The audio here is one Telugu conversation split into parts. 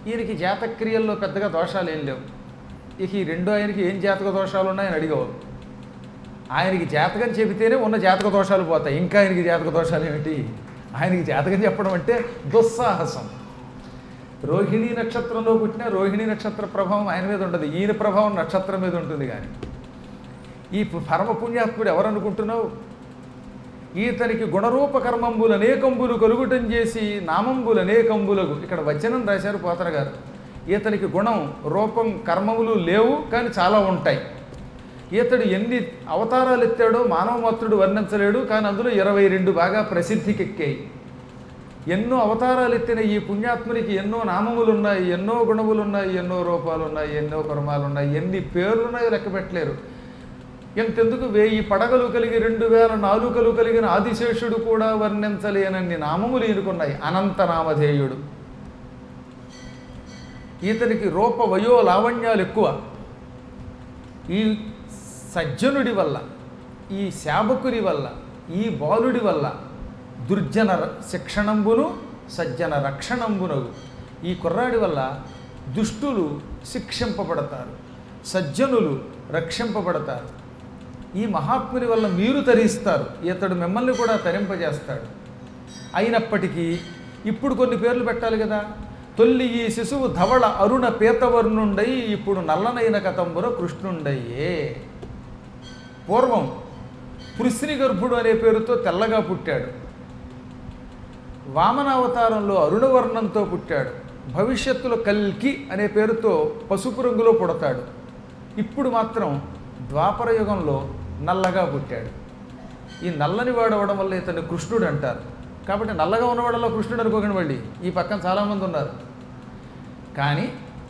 ఈయనకి జాతక్రియల్లో పెద్దగా దోషాలు ఏం లేవు ఇక ఈ రెండో ఆయనకి ఏం జాతక దోషాలు ఉన్నాయని అడిగేవారు ఆయనకి జాతకం చెబితేనే ఉన్న జాతక దోషాలు పోతాయి ఇంకా ఆయనకి జాతక దోషాలు ఏమిటి ఆయనకి జాతకం చెప్పడం అంటే దుస్సాహసం రోహిణీ నక్షత్రంలో పుట్టిన రోహిణీ నక్షత్ర ప్రభావం ఆయన మీద ఉండదు ఈయన ప్రభావం నక్షత్రం మీద ఉంటుంది కానీ ఈ పరమ పుణ్యాత్ముడు ఎవరు అనుకుంటున్నావు ఈతనికి గుణరూప కర్మంబులు అనేకంబులు కలుగుటం చేసి నామంబులు అనేకంబులకు ఇక్కడ వచనం రాశారు పోతన గారు ఈతనికి గుణం రూపం కర్మములు లేవు కానీ చాలా ఉంటాయి ఈతడు ఎన్ని అవతారాలు ఎత్తాడో మానవ మాత్రుడు వర్ణించలేడు కానీ అందులో ఇరవై రెండు బాగా ప్రసిద్ధికెక్కాయి ఎన్నో అవతారాలు ఎత్తిన ఈ పుణ్యాత్మునికి ఎన్నో నామములు ఉన్నాయి ఎన్నో గుణములు ఉన్నాయి ఎన్నో రూపాలు ఉన్నాయి ఎన్నో కర్మాలు ఉన్నాయి ఎన్ని పేర్లు ఉన్నాయో లెక్క పెట్టలేరు ఎంతెందుకు వెయ్యి పడగలు కలిగి రెండు వేల నాలుకలు కలిగిన ఆదిశేషుడు కూడా వర్ణించలేనన్ని నామములు ఈయనకున్నాయి అనంత నామధేయుడు ఈతనికి రూప వయో లావణ్యాలు ఎక్కువ ఈ సజ్జనుడి వల్ల ఈ శాబకుని వల్ల ఈ బాలుడి వల్ల దుర్జన ర- శిక్షణంబును సజ్జన రక్షణంబునగు ఈ కుర్రాడి వల్ల దుష్టులు శిక్షింపబడతారు సజ్జనులు రక్షింపబడతారు ఈ మహాత్ముని వల్ల మీరు తరిస్తారు ఇతడు మిమ్మల్ని కూడా తరింపజేస్తాడు అయినప్పటికీ ఇప్పుడు కొన్ని పేర్లు పెట్టాలి కదా తొల్లి ఈ శిశువు ధవళ అరుణ పీతవర్ణుండై ఇప్పుడు నల్లనైన కతంబుర కృష్ణుండయ్యే పూర్వం పృశ్ని గర్భుడు అనే పేరుతో తెల్లగా పుట్టాడు వామనావతారంలో అరుణవర్ణంతో పుట్టాడు భవిష్యత్తులో కల్కి అనే పేరుతో పసుపు రంగులో పుడతాడు ఇప్పుడు మాత్రం ద్వాపర యుగంలో నల్లగా పుట్టాడు ఈ నల్లని వాడు అవ్వడం వల్ల ఇతన్ని కృష్ణుడు అంటారు కాబట్టి నల్లగా ఉన్నవాడలో కృష్ణుడు అనుకోకండి మళ్ళీ ఈ పక్కన చాలామంది ఉన్నారు కానీ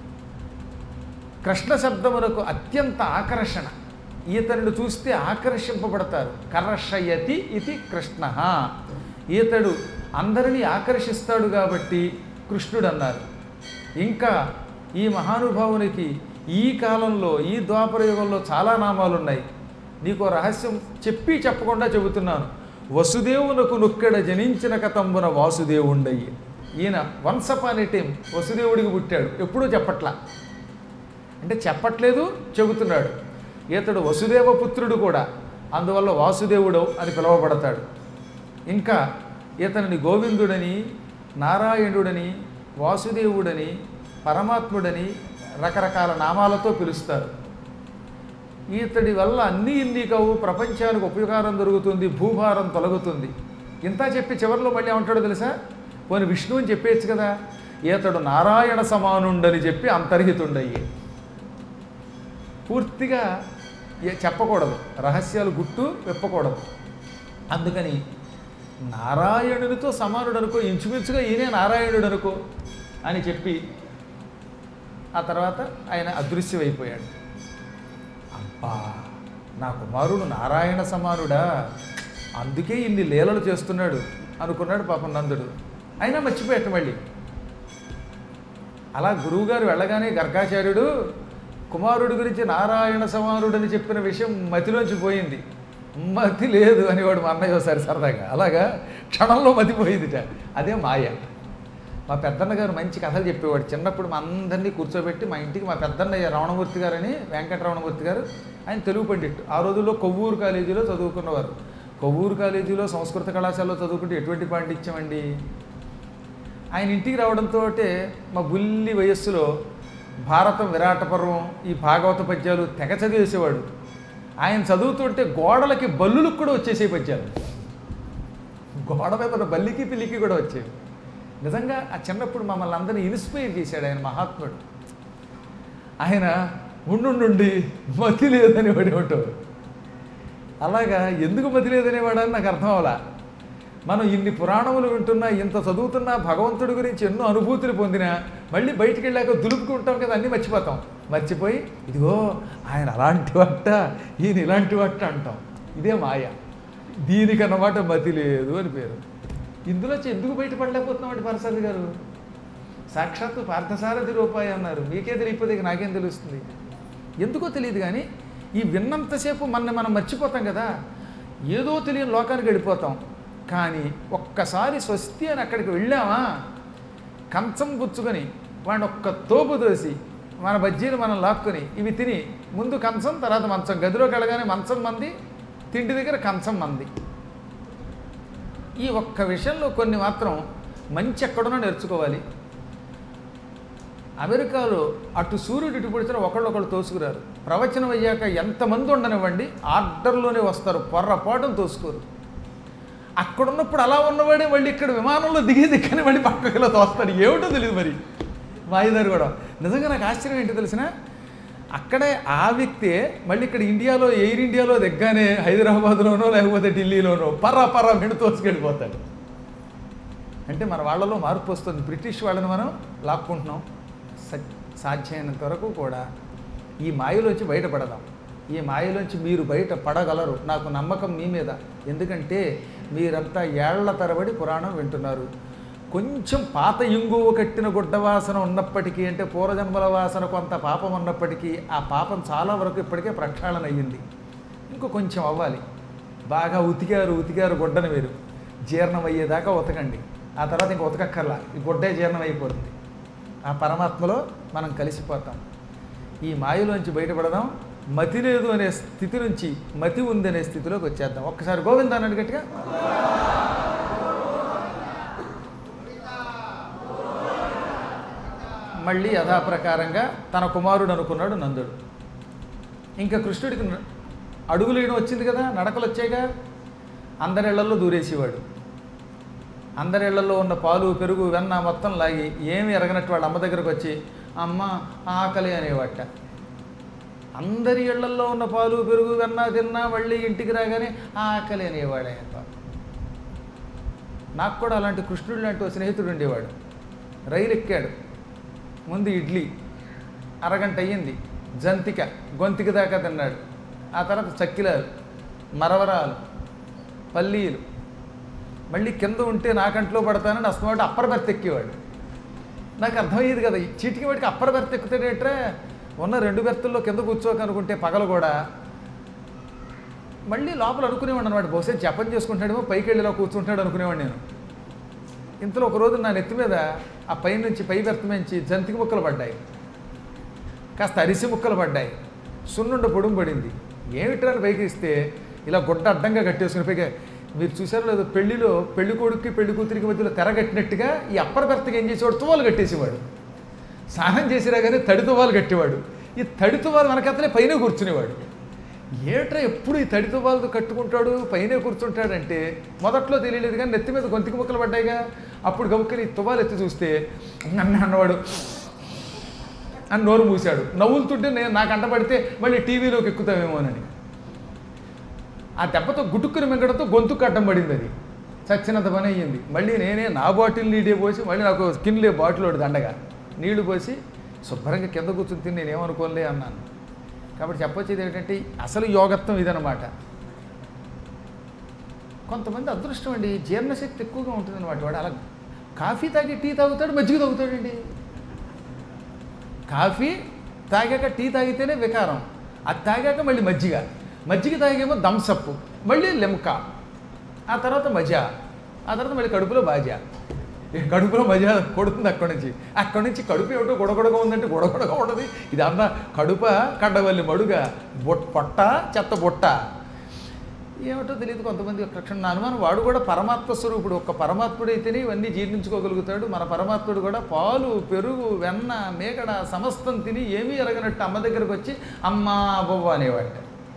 కృష్ణ శబ్దమునకు అత్యంత ఆకర్షణ ఈతనుడు చూస్తే ఆకర్షింపబడతారు కర్షయతి ఇది కృష్ణ ఈతడు అందరినీ ఆకర్షిస్తాడు కాబట్టి కృష్ణుడు అన్నారు ఇంకా ఈ మహానుభావునికి ఈ కాలంలో ఈ ద్వాపర యుగంలో చాలా నామాలు ఉన్నాయి నీకు రహస్యం చెప్పి చెప్పకుండా చెబుతున్నాను వసుదేవునకు నొక్కడ జనించిన కతంబున వాసుదేవుండయ్యి ఈయన వన్స్ అపాన్ ఏ టైం వసుదేవుడికి పుట్టాడు ఎప్పుడూ చెప్పట్లా అంటే చెప్పట్లేదు చెబుతున్నాడు ఈతడు వసుదేవ పుత్రుడు కూడా అందువల్ల వాసుదేవుడు అని పిలువబడతాడు ఇంకా ఈతనిని గోవిందుడని నారాయణుడని వాసుదేవుడని పరమాత్ముడని రకరకాల నామాలతో పిలుస్తారు ఈతడి వల్ల అన్నీ ఇన్ని కావు ప్రపంచానికి ఉపకారం జరుగుతుంది భూభారం తొలగుతుంది ఇంత చెప్పి చివరిలో మళ్ళీ ఏమంటాడో తెలుసా పోని విష్ణువు అని చెప్పేయచ్చు కదా ఈతడు నారాయణ సమానుండని చెప్పి అంతర్హితుండయ్యే పూర్తిగా ఏ- చెప్పకూడదు రహస్యాలు గుట్టు విప్పకూడదు అందుకని నారాయణునితో సమానుడు అనుకో ఇంచుమించుగా ఈయనే నారాయణుడు అనుకో అని చెప్పి ఆ తర్వాత ఆయన అదృశ్యమైపోయాడు అబ్బా నా కుమారుడు నారాయణ సమానుడా అందుకే ఇన్ని లీలలు చేస్తున్నాడు అనుకున్నాడు పాపం నందుడు అయినా మర్చిపోయాట మళ్ళీ అలా గురువుగారు వెళ్ళగానే గర్గాచార్యుడు కుమారుడి గురించి నారాయణ సమానుడని చెప్పిన విషయం మతిలోంచి పోయింది మతి లేదు అని వాడు మా అన్నయ్య ఒకసారి సరదాగా అలాగా క్షణంలో మతిపోయిందిట అదే మాయ మా పెద్దన్న గారు మంచి కథలు చెప్పేవాడు చిన్నప్పుడు మా అందరినీ కూర్చోబెట్టి మా ఇంటికి మా పెద్దన్నయ్య రమణమూర్తి గారని వెంకటరమణమూర్తి గారు ఆయన తెలుగు పండిట్టు ఆ రోజుల్లో కొవ్వూరు కాలేజీలో చదువుకున్నవారు కొవ్వూరు కాలేజీలో సంస్కృత కళాశాలలో చదువుకుంటే ఎటువంటి పాండిత్యం అండి ఆయన ఇంటికి రావడంతో మా బుల్లి వయస్సులో భారతం విరాట పర్వం ఈ భాగవత పద్యాలు తెగ చదివేసేవాడు ఆయన చదువుతుంటే గోడలకి బల్లులకు కూడా వచ్చేసే పద్యాలు గోడ మీద ఉన్న బల్లికి పిల్లికి కూడా వచ్చేవి నిజంగా ఆ చిన్నప్పుడు మమ్మల్ని అందరినీ ఇన్స్పైర్ చేశాడు ఆయన మహాత్ముడు ఆయన ఉండుండి మతి లేదని వాడేవాడు అలాగా ఎందుకు మతి లేదనేవాడని నాకు అర్థం అవలా మనం ఇన్ని పురాణములు వింటున్నా ఇంత చదువుతున్నా భగవంతుడి గురించి ఎన్నో అనుభూతులు పొందినా మళ్ళీ బయటికి వెళ్ళాక దులుపుకుంటాం కదా అన్నీ మర్చిపోతాం మర్చిపోయి ఇదిగో ఆయన అలాంటి వట్ట ఈయన ఇలాంటి వట్ట అంటాం ఇదే మాయ దీనికన్నమాట మతి లేదు అని పేరు ఇందులో వచ్చి ఎందుకు బయటపడలేకపోతున్నామండి పరసాది గారు సాక్షాత్తు పార్థసారథి రూపాయి అన్నారు మీకే తెలియకపోతే ఇక నాకేం తెలుస్తుంది ఎందుకో తెలియదు కానీ ఈ విన్నంతసేపు మన మనం మర్చిపోతాం కదా ఏదో తెలియని లోకానికి వెళ్ళిపోతాం కానీ ఒక్కసారి స్వస్తి అని అక్కడికి వెళ్ళామా కంచం పుచ్చుకొని వాడిని ఒక్క తోపు దోసి మన బజ్జీలు మనం లాక్కుని ఇవి తిని ముందు కంచం తర్వాత మంచం గదిలోకి వెళ్ళగానే మంచం మంది తిండి దగ్గర కంచం మంది ఈ ఒక్క విషయంలో కొన్ని మాత్రం మంచి ఎక్కడున్నా నేర్చుకోవాలి అమెరికాలో అటు సూర్యుడు ఇటు పొడిచిన ఒకళ్ళొకళ్ళు తోసుకురారు ప్రవచనం అయ్యాక ఎంతమంది ఉండనివ్వండి ఆర్డర్లోనే వస్తారు పొర్రపాటును తోసుకోరు అక్కడ ఉన్నప్పుడు అలా ఉన్నవాడే మళ్ళీ ఇక్కడ విమానంలో దిగి దిక్కని మళ్ళీ పక్కకి ఇలా తోస్తాడు ఏమిటో తెలియదు మరి వాయిదారు కూడా నిజంగా నాకు ఆశ్చర్యం ఏంటో తెలిసిన అక్కడే ఆ వ్యక్తే మళ్ళీ ఇక్కడ ఇండియాలో ఎయిర్ ఇండియాలో దిగ్గానే హైదరాబాద్లోనో లేకపోతే ఢిల్లీలోనో పర్రా పర్రా వెండి తోసుకెళ్ళిపోతాడు అంటే మన వాళ్ళలో మార్పు వస్తుంది బ్రిటిష్ వాళ్ళని మనం లాక్కుంటున్నాం స- సాధ్యమైనంత వరకు కూడా ఈ మాయలోంచి బయటపడదాం ఈ మాయలోంచి మీరు బయట పడగలరు నాకు నమ్మకం మీ మీద ఎందుకంటే మీరంతా ఏళ్ల తరబడి పురాణం వింటున్నారు కొంచెం పాత ఇంగువ కట్టిన గుడ్డ వాసన ఉన్నప్పటికీ అంటే పూర్వజన్మల వాసన కొంత పాపం ఉన్నప్పటికీ ఆ పాపం చాలా వరకు ఇప్పటికే ప్రక్షాళన అయ్యింది ఇంకో కొంచెం అవ్వాలి బాగా ఉతికారు ఉతికారు గుడ్డను మీరు జీర్ణం అయ్యేదాకా ఉతకండి ఆ తర్వాత ఇంక ఉతకక్కర్లా ఈ గుడ్డే జీర్ణం అయిపోతుంది ఆ పరమాత్మలో మనం కలిసిపోతాం ఈ మాయలోంచి బయటపడదాం మతి లేదు అనే స్థితి నుంచి మతి ఉంది అనే స్థితిలోకి వచ్చేద్దాం ఒక్కసారి గోవింద అన్నాడు గట్టిగా మళ్ళీ యథాప్రకారంగా తన కుమారుడు అనుకున్నాడు నందుడు ఇంకా కృష్ణుడికి న- అడుగులు వేయడం వచ్చింది కదా నడకలు వచ్చాయిగా అందరిళ్లలో దూరేసేవాడు అందరిళ్లలో ఉన్న పాలు పెరుగు వెన్న మొత్తం లాగి ఏమి ఎరగనట్టు వాళ్ళ అమ్మ దగ్గరకు వచ్చి అమ్మ ఆకలి అనేవాట అందరి ఇళ్లల్లో ఉన్న పాలు పెరుగు వెన్న తిన్నా మళ్ళీ ఇంటికి రాగానే ఆకలి అనేవాడు ఆయన నాకు కూడా అలాంటి కృష్ణుడు లాంటి ఓ స్నేహితుడు ఉండేవాడు రైలు ఎక్కాడు ముందు ఇడ్లీ అరగంట అయ్యింది జంతిక గొంతిక దాకా తిన్నాడు ఆ తర్వాత చక్కిలాలు మరవరాలు పల్లీలు మళ్ళీ కింద ఉంటే నా కంట్లో పడతానని అస్తమాట అప్పర్ బెర్త్ ఎక్కేవాడు నాకు అర్థమయ్యేది కదా ఈ చీటికి వాడికి అప్పర్ బెర్త్ ఎక్కుతాడేట్రా ఉన్న రెండు బెర్తుల్లో కింద కూర్చోక అనుకుంటే పగలు కూడా మళ్ళీ లోపల అనుకునేవాడు అనమాట బహుశా జపం చేసుకుంటాడేమో పైకి వెళ్ళి ఇలా కూర్చుంటాడు అనుకునేవాడు నేను ఇంతలో ఒక రోజు నా నెత్తి మీద ఆ పై నుంచి పై బెర్త్ నుంచి జంతికి ముక్కలు పడ్డాయి కాస్త అరిసి ముక్కలు పడ్డాయి సున్నుండ పొడుము పడింది ఏమిట్రా అని పైకి ఇస్తే ఇలా గుడ్డ అడ్డంగా కట్టేసుకుని పైగా మీరు చూసారో లేదో పెళ్లిలో పెళ్లి కొడుక్కి పెళ్లి కూతురికి మధ్యలో తెర కట్టినట్టుగా ఈ అప్పర్ బెర్త్కి ఏం చేసేవాడు తువాలు కట్టేసేవాడు స్నానం చేసిరా కానీ తడి తువాలు కట్టేవాడు ఈ తడి తువాలు వెనకతలే పైన కూర్చునేవాడు ఏట్రా ఎప్పుడు ఈ తడి తువాలతో కట్టుకుంటాడు పైనే కూర్చుంటాడంటే మొదట్లో తెలియలేదు కానీ నెత్తి మీద గొంతుకు ముక్కలు పడ్డాయిగా అప్పుడు గబుక్కని తువాలు ఎత్తి చూస్తే నన్ను అన్నవాడు అని నోరు మూశాడు నవ్వులుతుంటే నేను నాకు అంటపడితే మళ్ళీ టీవీలోకి ఎక్కుతామేమోనని ఆ దెబ్బతో గుటుక్కుని మింగడంతో గొంతుకు అడ్డం పడింది అది చచ్చినంత పని అయ్యింది మళ్ళీ నేనే నా బాటిల్ నీడే పోసి మళ్ళీ నాకు స్కిన్లే బాటిల్ ఒకటి దండగా నీళ్లు పోసి శుభ్రంగా కింద కూర్చుని తిని నేనేమనుకోలే అన్నాను కాబట్టి చెప్పొచ్చేది ఏంటంటే అసలు యోగత్వం ఇదనమాట కొంతమంది అదృష్టం అండి జీర్ణశక్తి ఎక్కువగా ఉంటుంది అనమాట వాడు అలా కాఫీ తాగి టీ తాగుతాడు మజ్జిగ తాగుతాడండి కాఫీ తాగాక టీ తాగితేనే వికారం అది తాగాక మళ్ళీ మజ్జిగ మజ్జిగ తాగేమో దంసప్పు మళ్ళీ లెమ్కా ఆ తర్వాత మజా ఆ తర్వాత మళ్ళీ కడుపులో బాజా ఈ కడుపులో మజా కొడుతుంది అక్కడి నుంచి అక్కడి నుంచి కడుపు ఏమిటో గొడగొడగా ఉందంటే గొడగొడగా ఉండదు ఇది అన్న కడుప కడ్డవల్లి మడుగ బొట్ పొట్ట చెత్త బొట్ట ఏమిటో తెలియదు కొంతమంది ఒక లక్షణం నా అనుమానం వాడు కూడా పరమాత్మ స్వరూపుడు ఒక్క పరమాత్ముడైతేనే ఇవన్నీ జీర్ణించుకోగలుగుతాడు మన పరమాత్ముడు కూడా పాలు పెరుగు వెన్న మేకడ సమస్తం తిని ఏమీ ఎరగనట్టు అమ్మ దగ్గరకు వచ్చి అమ్మ బొవ్వ అనేవాట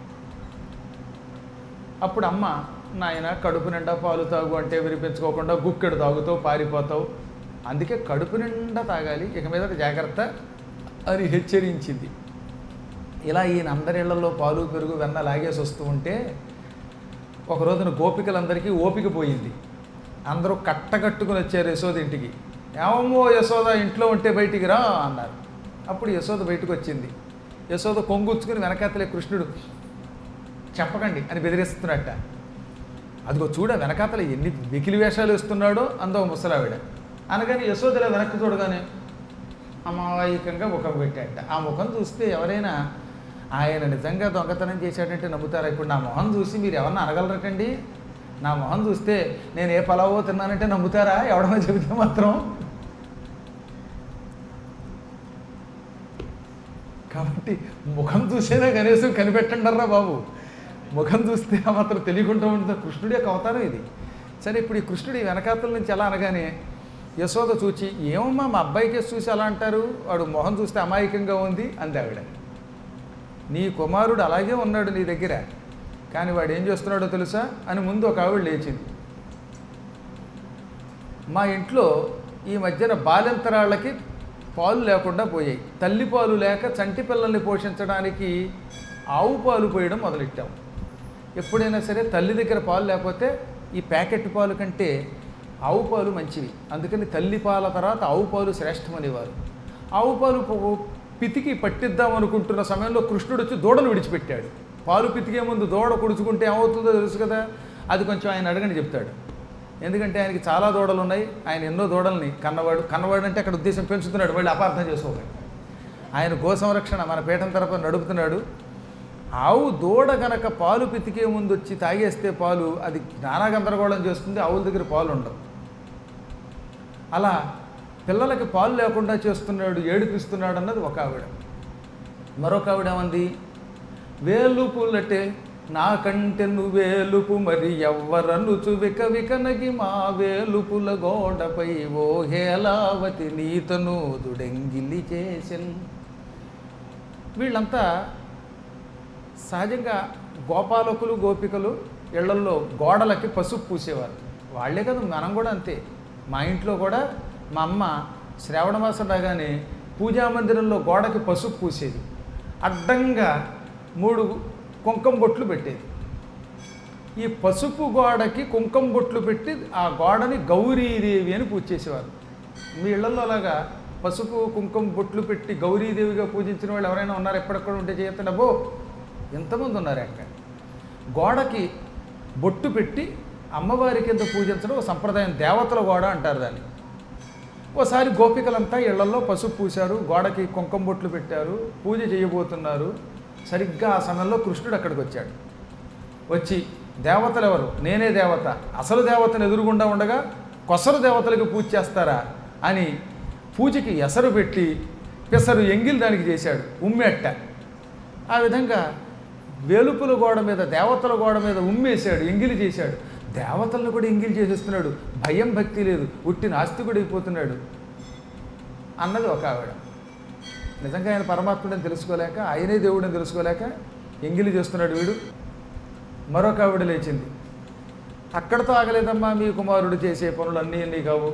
అప్పుడు అమ్మ నాయన కడుపు నిండా పాలు తాగు అంటే వినిపించుకోకుండా గుక్కెడు తాగుతావు పారిపోతావు అందుకే కడుపు నిండా తాగాలి ఇక మీద జాగ్రత్త అని హెచ్చరించింది ఇలా ఈయన అందరిళ్లలో పాలు పెరుగు వెన్న లాగేసి వస్తూ ఉంటే ఒక రోజున గోపికలందరికీ ఓపిక పోయింది అందరూ కట్టకట్టుకుని వచ్చారు యశోద ఇంటికి ఏమమ్మో యశోద ఇంట్లో ఉంటే బయటికి రా అన్నారు అప్పుడు యశోద బయటకు వచ్చింది యశోద కొంగుచ్చుకుని వెనకాతలే కృష్ణుడు చెప్పకండి అని బెదిరిస్తున్నట్ట అదిగో చూడ వెనకాతల ఎన్ని వెకిలి వేషాలు వేస్తున్నాడో అందో ముసలావిడ అనగానే యశోదల వెనక్కి చూడగానే అమాయకంగా ముఖం పెట్టాట ఆ ముఖం చూస్తే ఎవరైనా ఆయన నిజంగా దొంగతనం చేశాడంటే నమ్ముతారా ఇప్పుడు నా మొహం చూసి మీరు ఎవరన్నా అనగలరటండి నా మొహం చూస్తే నేను ఏ పలావో తిన్నానంటే నమ్ముతారా ఎవడన్నా చెబితే మాత్రం కాబట్టి ముఖం చూసేనా కనీసం కనిపెట్టండర్రా బాబు ముఖం చూస్తే ఆ మాత్రం తెలియకుండా ఉంటుంది కృష్ణుడి యొక్క అవతారం ఇది సరే ఇప్పుడు ఈ కృష్ణుడి వెనకాతల నుంచి ఎలా అనగానే యశోద చూచి ఏమమ్మా మా అబ్బాయికి చూసి అలా అంటారు వాడు మొహం చూస్తే అమాయకంగా ఉంది అంది ఆవిడ నీ కుమారుడు అలాగే ఉన్నాడు నీ దగ్గర కానీ వాడు ఏం చేస్తున్నాడో తెలుసా అని ముందు ఒక ఆవిడ లేచింది మా ఇంట్లో ఈ మధ్యన బాలెంతరాళ్ళకి పాలు లేకుండా పోయాయి తల్లి పాలు లేక చంటి పిల్లల్ని పోషించడానికి ఆవు పాలు పోయడం మొదలెట్టాం ఎప్పుడైనా సరే తల్లి దగ్గర పాలు లేకపోతే ఈ ప్యాకెట్ పాలు కంటే ఆవు పాలు మంచివి అందుకని తల్లి పాల తర్వాత ఆవు పాలు శ్రేష్టమనేవారు ఆవు పాలు పో- పితికి పట్టిద్దాం అనుకుంటున్న సమయంలో కృష్ణుడు వచ్చి దూడను విడిచిపెట్టాడు పాలు పితికే ముందు దూడ కుడుచుకుంటే ఏమవుతుందో తెలుసు కదా అది కొంచెం ఆయన అడగని చెప్తాడు ఎందుకంటే ఆయనకి చాలా దూడలు ఉన్నాయి ఆయన ఎన్నో దూడల్ని కన్నవాడు కన్నవాడు అంటే అక్కడ ఉద్దేశం పెంచుతున్నాడు వాళ్ళు అపార్థం చేసుకోకండి ఆయన గో సంరక్షణ మన పీఠం తరపున నడుపుతున్నాడు ఆవు దూడ గనక పాలు పితికే ముందు వచ్చి తాగేస్తే పాలు అది నానా గందరగోళం చేస్తుంది ఆవుల దగ్గర పాలు ఉండవు అలా పిల్లలకి పాలు లేకుండా చేస్తున్నాడు ఏడిపిస్తున్నాడు అన్నది ఒక ఆవిడ మరొక ఆవిడ ఏమంది వేలుపులటే నాకంటే నువ్వేలుపు మరి ఎవ్వరనుచు విక వికనగి మా వేలుపుల గోడపై ఓ హేలావతి నీతను దుడెంగిలి చేసెన్ వీళ్ళంతా సహజంగా గోపాలకులు గోపికలు ఇళ్లల్లో గోడలకి పసుపు పూసేవారు వాళ్ళే కదా మనం కూడా అంతే మా ఇంట్లో కూడా మా అమ్మ శ్రావణ మాసం రాగానే పూజా మందిరంలో గోడకి పసుపు పూసేది అడ్డంగా మూడు కుంకం బొట్లు పెట్టేది ఈ పసుపు గోడకి కుంకం బొట్లు పెట్టి ఆ గోడని గౌరీదేవి అని పూజ చేసేవారు మీ ఇళ్లలో అలాగా పసుపు కుంకుమ బొట్లు పెట్టి గౌరీదేవిగా పూజించిన వాళ్ళు ఎవరైనా ఉన్నారు ఎక్కడెక్కడ ఉంటే చేయొద్దండి అబ్బో ఎంతమంది ఉన్నారు అక్కడ గోడకి బొట్టు పెట్టి అమ్మవారి కింద పూజించడం ఒక సంప్రదాయం దేవతల గోడ అంటారు దాన్ని ఓసారి గోపికలంతా ఇళ్లలో పసుపు పూశారు గోడకి కుంకుమ బొట్లు పెట్టారు పూజ చేయబోతున్నారు సరిగ్గా ఆ సమయంలో కృష్ణుడు అక్కడికి వచ్చాడు వచ్చి దేవతలు ఎవరు నేనే దేవత అసలు దేవతను ఎదురుగుండా ఉండగా కొసరు దేవతలకు పూజ చేస్తారా అని పూజకి ఎసరు పెట్టి పెసరు ఎంగిల్ దానికి చేశాడు ఉమ్మెట్ట ఆ విధంగా వేలుపుల గోడ మీద దేవతల గోడ మీద ఉమ్మేశాడు ఎంగిలి చేశాడు దేవతలను కూడా ఎంగిలి చేసేస్తున్నాడు భయం భక్తి లేదు ఉట్టి నాస్తికుడు అయిపోతున్నాడు అన్నది ఒక ఆవిడ నిజంగా ఆయన పరమాత్ముడని తెలుసుకోలేక ఆయనే దేవుడని తెలుసుకోలేక ఎంగిలి చేస్తున్నాడు వీడు మరొక ఆవిడ లేచింది అక్కడతో ఆగలేదమ్మా మీ కుమారుడు చేసే పనులు అన్నీ అన్నీ కావు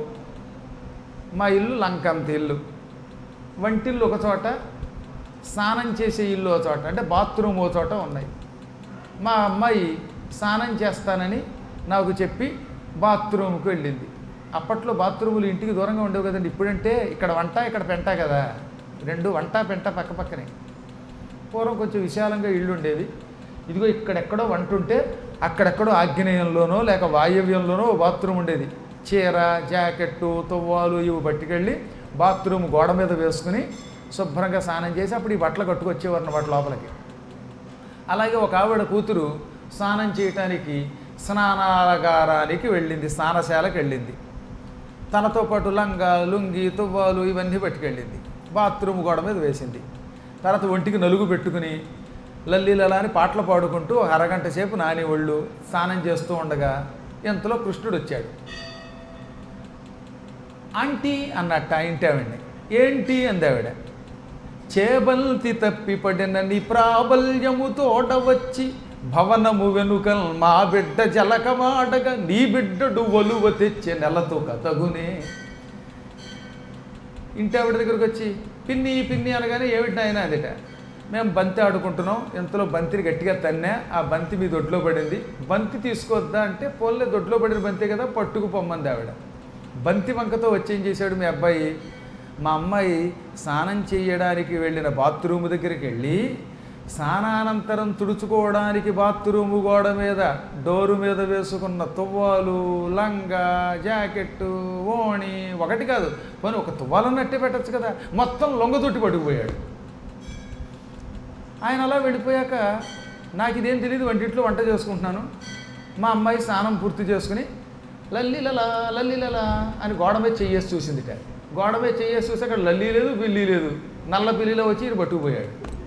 మా ఇల్లు లంకంత ఇల్లు వంటిల్లు ఒక చోట స్నానం చేసే ఇల్లు ఒక చోట అంటే బాత్రూమ్ ఓ చోట ఉన్నాయి మా అమ్మాయి స్నానం చేస్తానని నాకు చెప్పి బాత్రూమ్కి వెళ్ళింది అప్పట్లో బాత్రూములు ఇంటికి దూరంగా ఉండేవి కదండి ఇప్పుడంటే ఇక్కడ వంట ఇక్కడ పెంట కదా రెండు వంట పెంట పక్క పక్కనే పూర్వం కొంచెం విశాలంగా ఇళ్ళు ఉండేవి ఇదిగో ఇక్కడెక్కడో వంట ఉంటే అక్కడెక్కడో ఆగ్నేయంలోనో లేక వాయవ్యంలోనో ఓ బాత్రూమ్ ఉండేది చీర జాకెట్టు తువ్వాలు ఇవి పట్టుకెళ్ళి బాత్రూమ్ గోడ మీద వేసుకుని శుభ్రంగా స్నానం చేసి అప్పుడు ఈ బట్టలు కట్టుకొచ్చేవారు అన్నమాట లోపలికి అలాగే ఒక ఆవిడ కూతురు స్నానం చేయటానికి స్నానాగారానికి వెళ్ళింది స్నానశాలకు వెళ్ళింది తనతో పాటు లంగా లుంగి తువ్వాలు ఇవన్నీ పట్టుకెళ్ళింది బాత్రూమ్ గోడ మీద వేసింది తర్వాత ఒంటికి నలుగు పెట్టుకుని లల్లీలలా అని పాటలు పాడుకుంటూ ఒక అరగంట సేపు నాని ఒళ్ళు స్నానం చేస్తూ ఉండగా ఇంతలో కృష్ణుడు వచ్చాడు ఆంటీ అన్నట్ట ఆ ఇంటి ఆవిడ్ని ఏంటి అంది ఆవిడ చేబల్తి తప్పి పడిన నీ ప్రాబల్యము తోట వచ్చి భవనము వెనుకల్ మా బిడ్డ జలకమాడగా నీ బిడ్డడు ఒలువ తెచ్చే నెలతో కతగునే ఇంటి ఆవిడ దగ్గరకు వచ్చి పిన్ని పిన్ని అనగానే ఏమిటి ఆయన అదిట మేము బంతి ఆడుకుంటున్నాం ఇంతలో బంతిని గట్టిగా తన్నా ఆ బంతి మీ దొడ్లో పడింది బంతి తీసుకోవద్దా అంటే పోలే దొడ్లో పడిన బంతే కదా పట్టుకు పొమ్మంది ఆవిడ బంతి వంకతో వచ్చి ఏం చేశాడు మీ అబ్బాయి మా అమ్మాయి స్నానం చేయడానికి వెళ్ళిన బాత్రూమ్ దగ్గరికి వెళ్ళి స్నానానంతరం తుడుచుకోవడానికి బాత్రూము గోడ మీద డోరు మీద వేసుకున్న తువ్వాలు లంగా జాకెట్టు ఓణి ఒకటి కాదు పోనీ ఒక తువ్వాలన్నట్టే పెట్టచ్చు కదా మొత్తం లొంగతొట్టి పట్టుకుపోయాడు ఆయన అలా వెళ్ళిపోయాక నాకు ఇదేం తెలియదు వంటింట్లో వంట చేసుకుంటున్నాను మా అమ్మాయి స్నానం పూర్తి చేసుకుని లల్లిలలా లల్లిలలా అని గోడ మీద చెయ్యేసి చూసిందిట గోడ మీద చెయ్యేసి చూసి అక్కడ లల్లి లేదు పిల్లి లేదు నల్ల పిల్లిలో వచ్చి ఈయన పట్టుకుపోయాడు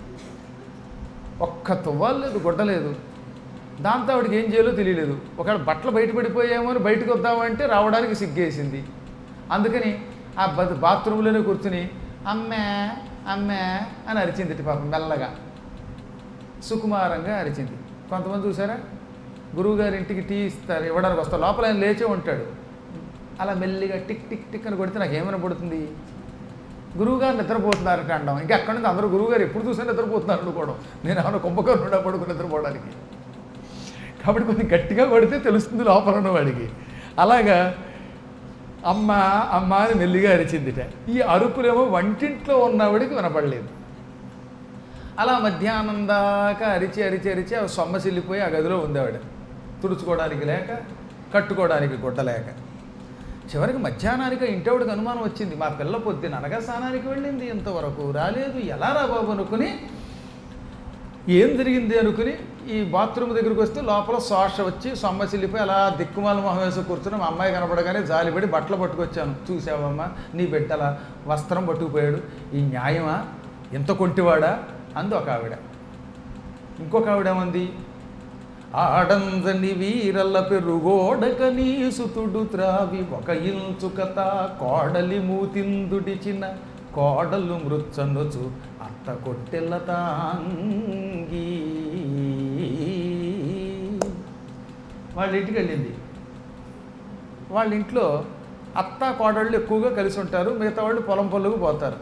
ఒక్క తువ్వాలు లేదు గుడ్డలేదు దాంతో ఆవిడకి ఏం చేయాలో తెలియలేదు ఒకవేళ బట్టలు బయట పడిపోయామో అని బయటకు వద్దామంటే రావడానికి సిగ్గేసింది అందుకని ఆ బ బాత్రూంలోనే కూర్చుని అమ్మే అమ్మే అని అరిచింది ఇటు పాపం మెల్లగా సుకుమారంగా అరిచింది కొంతమంది చూసారా గురువుగారి ఇంటికి టీ ఇస్తారు ఇవ్వడానికి వస్తారు లోపల ఆయన లేచే ఉంటాడు అలా మెల్లిగా టిక్ టిక్ టిక్ అని కొడితే నాకు ఏమైనా పడుతుంది గురువుగారు నిద్రపోతున్నారు అండం ఇంకా అక్కడి నుంచి అందరూ గురువుగారు ఎప్పుడు చూసినా నిద్రపోతున్నారు అనుకోవడం నేను ఏమైనా కుంభకర్ణుడా పడుకుని నిద్రపోవడానికి కాబట్టి కొంచెం గట్టిగా కొడితే తెలుస్తుంది లోపల ఉన్నవాడికి అలాగా అమ్మ అమ్మ అని మెల్లిగా అరిచిందిట ఈ అరుపులేమో వంటింట్లో ఉన్నవాడికి వినపడలేదు అలా మధ్యాహ్నం దాకా అరిచి అరిచి అరిచి ఆ సొమ్మసిల్లిపోయి ఆ గదిలో ఉంది ఆవిడ తుడుచుకోవడానికి లేక కట్టుకోవడానికి గుడ్డ లేక చివరికి మధ్యాహ్నానికి ఆ ఇంటోడికి అనుమానం వచ్చింది మా పిల్ల పొద్దున అనగా స్నానానికి వెళ్ళింది ఇంతవరకు రాలేదు ఎలా రా బాబు అనుకుని ఏం జరిగింది అనుకుని ఈ బాత్రూమ్ దగ్గరికి వస్తే లోపల శోష వచ్చి సొమ్మసిల్లిపోయి అలా దిక్కుమాల మొహం వేసి కూర్చుని మా అమ్మాయి కనపడగానే జాలిపడి బట్టలు పట్టుకొచ్చాను చూసావమ్మా నీ బిడ్డల వస్త్రం పట్టుకుపోయాడు ఈ న్యాయమా ఎంత కొంటివాడా అంది ఒక ఆవిడ ఇంకొక ఆవిడ ఏమంది ఆడందని వీరల్ల పెరుగోడక నీ సుతుడు త్రావి ఒక ఇల్చుకత కోడలి మూతిందుడిచిన కోడలు మృచ్చనుచు అత్త కొట్టెల్ల తాంగి వాళ్ళ ఇంటికి వెళ్ళింది వాళ్ళ ఇంట్లో అత్త కోడళ్ళు ఎక్కువగా కలిసి ఉంటారు మిగతా వాళ్ళు పొలం పొల్లకు పోతారు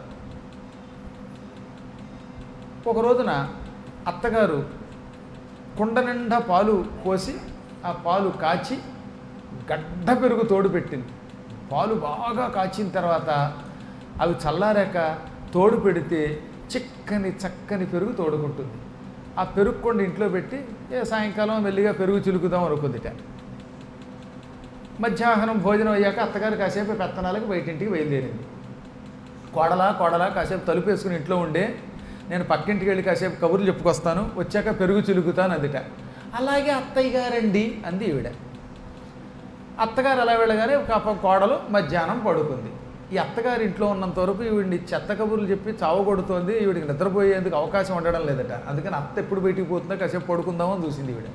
ఒక రోజున అత్తగారు కుండ నిండా పాలు పోసి ఆ పాలు కాచి గడ్డ పెరుగు తోడు పెట్టింది పాలు బాగా కాచిన తర్వాత అవి చల్లారాక తోడు పెడితే చిక్కని చక్కని పెరుగు తోడుకుంటుంది ఆ పెరుగు కొండ ఇంట్లో పెట్టి ఏ సాయంకాలం మెల్లిగా పెరుగు చిలుకుదాం అనుకుందిట మధ్యాహ్నం భోజనం అయ్యాక అత్తగారు కాసేపు పెత్తనాలకు బయటింటికి బయలుదేరింది కోడలా కోడలా కాసేపు తలుపు వేసుకుని ఇంట్లో ఉండే నేను పక్కింటికి వెళ్ళి కాసేపు కబుర్లు చెప్పుకొస్తాను వచ్చాక పెరుగు చిలుకుతాను అందుట అలాగే అత్తయ్య గారండి అంది ఈవిడ అత్తగారు అలా వెళ్ళగానే పాపం కోడలు మధ్యాహ్నం పడుకుంది ఈ అత్తగారి ఇంట్లో ఉన్నంత వరకు ఈవిడిని చెత్త కబుర్లు చెప్పి చావు కొడుతోంది ఈవిడికి నిద్రపోయేందుకు అవకాశం ఉండడం లేదట అందుకని అత్త ఎప్పుడు బయటికి పోతుందో కాసేపు పడుకుందామని చూసింది ఈవిడ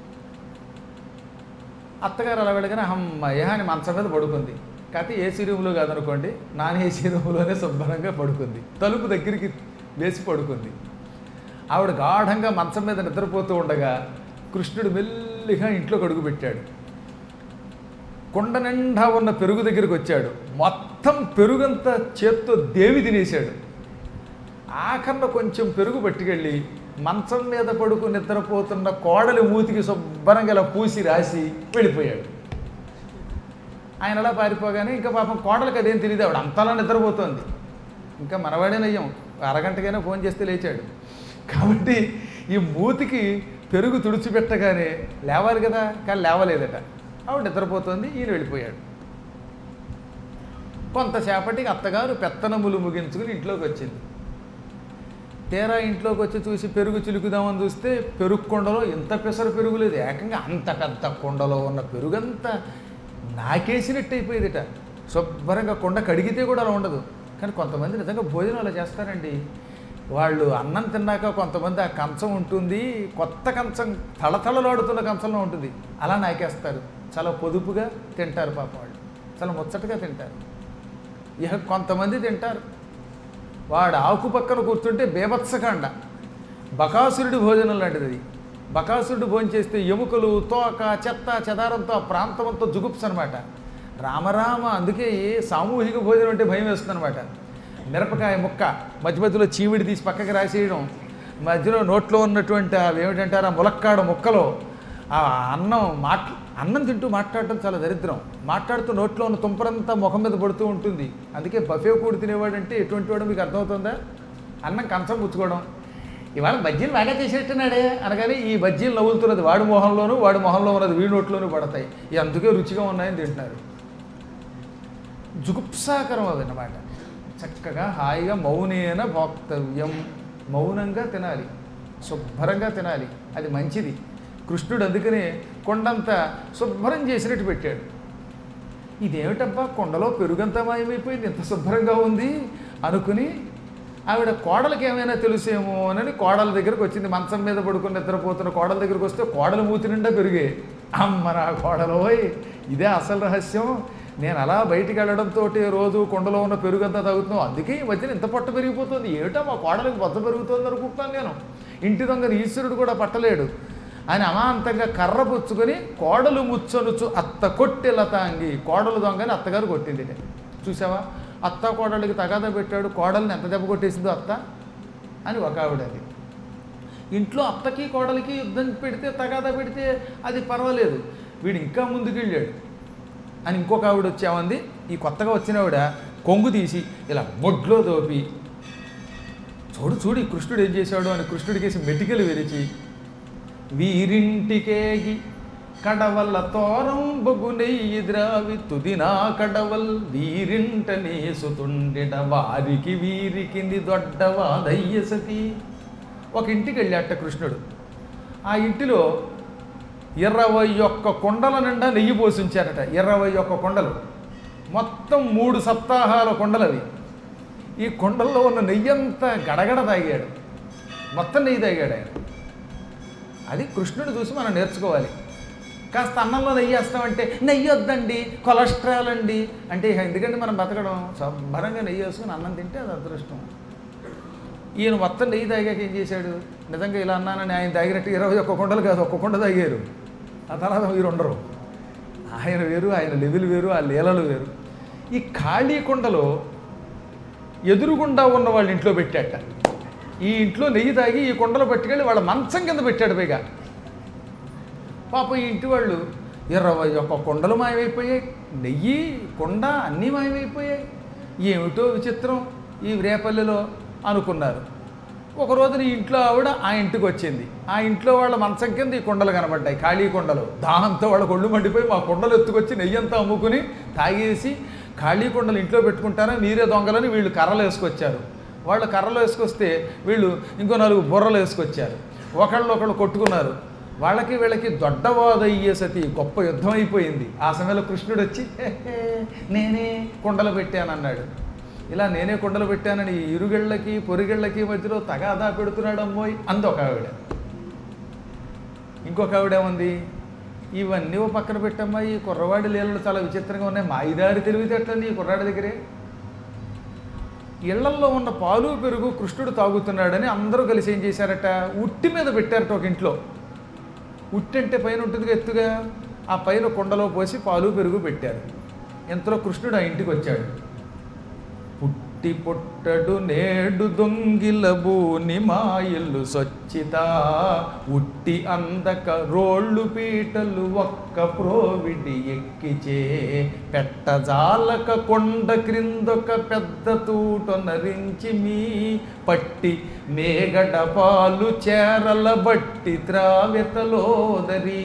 అత్తగారు అలా వెళ్ళగానే అమ్మయ్య అని మంచం మీద పడుకుంది కాకపోతే ఏసీ రూమ్లో కాదనుకోండి నాన్ ఏసీ రూమ్లోనే శుభ్రంగా పడుకుంది తలుపు దగ్గరికి వేసి పడుకుంది ఆవిడ గాఢంగా మంచం మీద నిద్రపోతూ ఉండగా కృష్ణుడు మెల్లిగా ఇంట్లో కడుగు పెట్టాడు కుండ నిండా ఉన్న పెరుగు దగ్గరికి వచ్చాడు మొత్తం పెరుగంతా చేత్తో దేవి తినేశాడు ఆఖరణ కొంచెం పెరుగు పట్టుకెళ్ళి మంచం మీద పడుకు నిద్రపోతున్న కోడలి మూతికి శుభ్రంగా ఇలా పూసి రాసి వెళ్ళిపోయాడు ఆయన అలా పారిపోగానే ఇంకా పాపం కోడలికి అదేం తెలియదు ఆవిడ అంతలా నిద్రపోతోంది ఇంకా మనవాడేనయ్యాం అరగంటకైనా ఫోన్ చేస్తే లేచాడు కాబట్టి ఈ మూతికి పెరుగు తుడిచిపెట్టగానే లేవాలి కదా కానీ లేవలేదట ఆవిడ నిద్రపోతోంది ఈయన వెళ్ళిపోయాడు కొంతసేపటికి అత్తగారు పెత్తనములు ముగించుకుని ఇంట్లోకి వచ్చింది తీరా ఇంట్లోకి వచ్చి చూసి పెరుగు చిలుకుదామని చూస్తే పెరుగు కుండలో ఇంత పెసరు పెరుగు లేదు ఏకంగా అంత పెద్ద కుండలో ఉన్న పెరుగంతా నాకేసినట్టు అయిపోయేదిట శుభ్రంగా కుండ కడిగితే కూడా అలా ఉండదు కానీ కొంతమంది నిజంగా భోజనం అలా చేస్తారండి వాళ్ళు అన్నం తిన్నాక కొంతమంది ఆ కంచం ఉంటుంది కొత్త కంచం తళతళలాడుతున్న కంచంలో ఉంటుంది అలా నాకేస్తారు చాలా పొదుపుగా తింటారు పాపం వాళ్ళు చాలా ముచ్చటగా తింటారు ఇక కొంతమంది తింటారు వాడు ఆకు పక్కన కూర్చుంటే బేభత్సకాండ బకాసురుడి భోజనం లాంటిది అది బకాసురుడు భోజనం చేస్తే ఎముకలు తోక చెత్త చెదారంతో ఆ ప్రాంతమంతా జుగుప్స్ అనమాట రామరామ అందుకే ఏ సామూహిక భోజనం అంటే భయం వేస్తుంది అనమాట మిరపకాయ ముక్క మధ్య మధ్యలో చీవిడి తీసి పక్కకి రాసేయడం మధ్యలో నోట్లో ఉన్నటువంటి అవి ఏమిటంటారు ఆ ములక్కాడ ముక్కలో ఆ అన్నం మాట్ అన్నం తింటూ మాట్లాడటం చాలా దరిద్రం మాట్లాడుతూ నోట్లో ఉన్న తుంపరంతా ముఖం మీద పడుతూ ఉంటుంది అందుకే బఫే కూడి తినేవాడంటే ఎటువంటి వాడు మీకు అర్థమవుతుందా అన్నం కంచం పుచ్చుకోవడం ఇవాళ బజ్జీలు బాగా చేసేట్టున్నాడే అనగానే ఈ బజ్జీలు నవ్వులుతున్నది వాడి మొహంలోనూ వాడి మొహంలో ఉన్నది వీడి నోట్లోనూ పడతాయి ఇవి అందుకే రుచిగా ఉన్నాయని తింటున్నారు జుగుప్సాకరం అవి అన్నమాట చక్కగా హాయిగా మౌనేన భోక్తవ్యం మౌనంగా తినాలి శుభ్రంగా తినాలి అది మంచిది కృష్ణుడు అందుకనే కొండంతా శుభ్రం చేసినట్టు పెట్టాడు ఇదేమిటబ్బా కొండలో పెరుగంతా మాయమైపోయింది ఎంత శుభ్రంగా ఉంది అనుకుని ఆవిడ కోడలకి ఏమైనా తెలుసేమో అని కోడల దగ్గరకు వచ్చింది మంచం మీద పడుకుని నిద్రపోతున్న కోడల దగ్గరకు వస్తే కోడలు మూతి నిండా పెరిగే అమ్మ నా కోడలోయ్ ఇదే అసలు రహస్యం నేను అలా బయటికి వెళ్ళడంతో రోజు కొండలో ఉన్న పెరుగంతా తాగుతున్నావు అందుకే ఈ మధ్యన ఇంత పొట్ట పెరిగిపోతుంది ఏమిటో మా కోడలికి బొత్త పెరుగుతుంది అనుకుంటున్నాను నేను ఇంటి దొంగని ఈశ్వరుడు కూడా పట్టలేడు అని అమాంతంగా కర్ర పుచ్చుకొని కోడలు ముచ్చనుచు అత్త కొట్టి లతాంగి కోడలు దొంగని అత్తగారు కొట్టింది చూసావా అత్త కోడలికి తగాదా పెట్టాడు కోడల్ని ఎంత దెబ్బ కొట్టేసిందో అత్త అని ఒక ఆవిడది ఇంట్లో అత్తకి కోడలికి యుద్ధం పెడితే తగాదా పెడితే అది పర్వాలేదు వీడు ఇంకా ముందుకెళ్ళాడు అని ఇంకొక ఆవిడ వచ్చామంది ఈ కొత్తగా వచ్చిన ఆవిడ కొంగు తీసి ఇలా మొడ్లో దోపి చూడు చూడు ఈ కృష్ణుడు ఏం చేశాడు అని కృష్ణుడికేసి మెటికలు విరిచి వీరింటికేగి కడవల్ల తోరం బొగునెయ్యి ద్రావి తుదినా కడవల్ వీరింట నేసుతుండిన వారికి వీరికి దొడ్డవాదయ్య సతి ఒక ఇంటికి వెళ్ళాట కృష్ణుడు ఆ ఇంటిలో ఇరవై ఒక్క కొండల నిండా నెయ్యి పోసి ఉంచారట ఇరవై ఒక్క కొండలు మొత్తం మూడు సప్తాహాల కొండలవి ఈ కొండల్లో ఉన్న నెయ్యి అంతా గడగడ తాగాడు మొత్తం నెయ్యి తాగాడు ఆయన అది కృష్ణుడు చూసి మనం నేర్చుకోవాలి కాస్త అన్నంలో నెయ్యి వేస్తామంటే నెయ్యి వద్దండి కొలెస్ట్రాల్ అండి అంటే ఇక ఎందుకంటే మనం బతకడం శుభ్రంగా నెయ్యి వేసుకుని అన్నం తింటే అది అదృష్టం ఈయన మొత్తం నెయ్యి తాగాక ఏం చేశాడు నిజంగా ఇలా అన్నానని ఆయన తాగినట్టు ఇరవై ఒక్క కొండలు కాదు ఒక్క కొండ తాగారు ఆ తర్వాత మీరు ఉండరు ఆయన వేరు ఆయన లెవెల్ వేరు ఆ లీలలు వేరు ఈ ఖాళీ కొండలో ఎదురుగుండా ఉన్న వాళ్ళ ఇంట్లో పెట్టాట ఈ ఇంట్లో నెయ్యి తాగి ఈ కొండలో పట్టుకెళ్ళి వాళ్ళ మంచం కింద పెట్టాడు పైగా పాపం ఈ ఇంటి వాళ్ళు ఇరవై ఒక్క కొండలు మాయమైపోయాయి నెయ్యి కొండ అన్నీ మాయమైపోయాయి ఏమిటో విచిత్రం ఈ రేపల్లిలో అనుకున్నారు ఒక రోజున ఈ ఇంట్లో ఆవిడ ఆ ఇంటికి వచ్చింది ఆ ఇంట్లో వాళ్ళ మంచం కింద ఈ కొండలు కనబడ్డాయి ఖాళీ కొండలు దాహంతో వాళ్ళ కొళ్ళు మండిపోయి మా కొండలు ఎత్తుకొచ్చి నెయ్యి అంతా అమ్ముకుని తాగేసి ఖాళీ కొండలు ఇంట్లో పెట్టుకుంటారా మీరే దొంగలని వీళ్ళు కర్రలు వేసుకొచ్చారు వాళ్ళు కర్రలు వేసుకొస్తే వీళ్ళు ఇంకో నాలుగు బుర్రలు వేసుకొచ్చారు ఒకళ్ళు ఒకళ్ళు కొట్టుకున్నారు వాళ్ళకి వీళ్ళకి దొడ్డవాదయ్యే సతి గొప్ప యుద్ధం అయిపోయింది ఆ సమయంలో కృష్ణుడు వచ్చి "హే, హే, నేనే కొండలు పెట్టానన్నాడు ఇలా నేనే కొండలు పెట్టానని ఈ ఇరుగిళ్ళకి పొరిగిళ్ళకి మధ్యలో తగాదా పెడుతున్నాడు అమ్మోయ్ అంది ఒక ఆవిడ ఇంకొక ఆవిడ ఏముంది ఇవన్నీ ఓ పక్కన పెట్టమ్మా ఈ కుర్రవాడి లీలలు చాలా విచిత్రంగా ఉన్నాయి మా ఐదారు తెలివితేటలని ఈ కుర్రాడి దగ్గరే ఇళ్లల్లో ఉన్న పాలు పెరుగు కృష్ణుడు తాగుతున్నాడని అందరూ కలిసి ఏం చేశారట ఉట్టి మీద పెట్టారట ఒక ఇంట్లో ఉట్టి అంటే పైన ఉంటుందిగా ఎత్తుగా ఆ పైన కొండలో పోసి పాలు పెరుగు పెట్టారు ఇంతలో కృష్ణుడు ఆ ఇంటికి వచ్చాడు పుట్టి పుట్టడు నేడు దొంగిల బూని మా ఇల్లు సొచ్చిత ఉట్టి అందక రోళ్ళు పీటలు ఒక్క ప్రోవిడి ఎక్కిచే పెట్టజాలక కొండ క్రిందొక పెద్ద తూట నరించి మీ పట్టి మేగడ పాలు చేరల బట్టి త్రావెతలోదరీ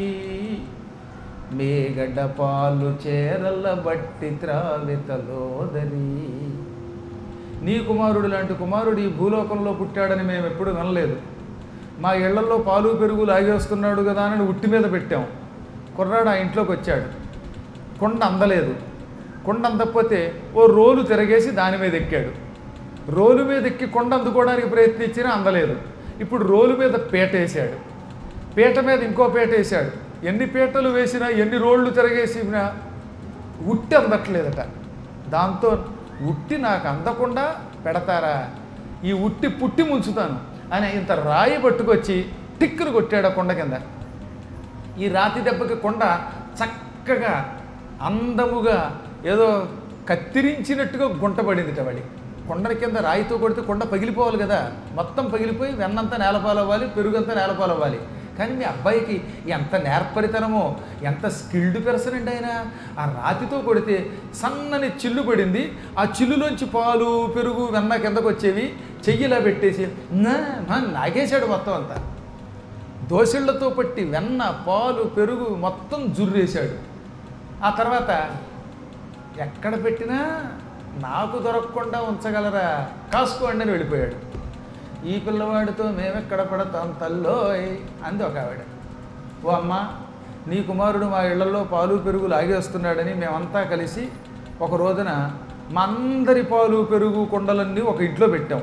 మేగడ పాలు చేరల బట్టి త్రావితలోదరి నీ కుమారుడు లాంటి కుమారుడు ఈ భూలోకంలో పుట్టాడని మేము ఎప్పుడు వినలేదు మా ఇళ్లలో పాలు పెరుగు లాగేస్తున్నాడు కదా అని ఉట్టి మీద పెట్టాం కుర్రాడు ఆ ఇంట్లోకి వచ్చాడు కొండ అందలేదు కొండ అందకపోతే ఓ రోలు తిరగేసి దాని మీద ఎక్కాడు రోలు మీద ఎక్కి కొండ అందుకోవడానికి ప్రయత్నించినా అందలేదు ఇప్పుడు రోలు మీద పీట వేసాడు పీట మీద ఇంకో పీట వేసాడు ఎన్ని పీటలు వేసినా ఎన్ని రోళ్ళు తిరగేసినా ఉట్టి అందట్లేదట దాంతో ఉట్టి నాకు అందకుండా పెడతారా ఈ ఉట్టి పుట్టి ముంచుతాను అని ఇంత రాయి పట్టుకొచ్చి టిక్కును కొట్టాడు ఆ కొండ కింద ఈ రాతి దెబ్బకి కొండ చక్కగా అందముగా ఏదో కత్తిరించినట్టుగా గుంట పడింది వాడి కొండ కింద రాయితో కొడితే కొండ పగిలిపోవాలి కదా మొత్తం పగిలిపోయి వెన్నంతా నేలపాలవ్వాలి పెరుగంతా నేలపాలవ్వాలి కానీ మీ అబ్బాయికి ఎంత నేర్పరితనమో ఎంత స్కిల్డ్ పర్సన్ అండి ఆయన ఆ రాతితో కొడితే సన్నని చిల్లు పడింది ఆ చిల్లులోంచి పాలు పెరుగు వెన్న కిందకు వచ్చేవి చెయ్యిలా పెట్టేసి "నా" నా- నాగేశాడు మొత్తం అంతా దోసిళ్లతో పట్టి వెన్న పాలు పెరుగు మొత్తం జుర్రేశాడు ఆ తర్వాత ఎక్కడ పెట్టినా నాకు దొరకకుండా ఉంచగలరా కాసుకోండి అని వెళ్ళిపోయాడు ఈ పిల్లవాడితో మేమెక్కడ పడతాం తల్లోయ్ అంది ఒక ఆవిడ ఓ అమ్మ నీ కుమారుడు మా ఇళ్లలో పాలు పెరుగు లాగేస్తున్నాడని మేమంతా కలిసి ఒక రోజున మా అందరి పాలు పెరుగు కొండలన్నీ ఒక ఇంట్లో పెట్టాం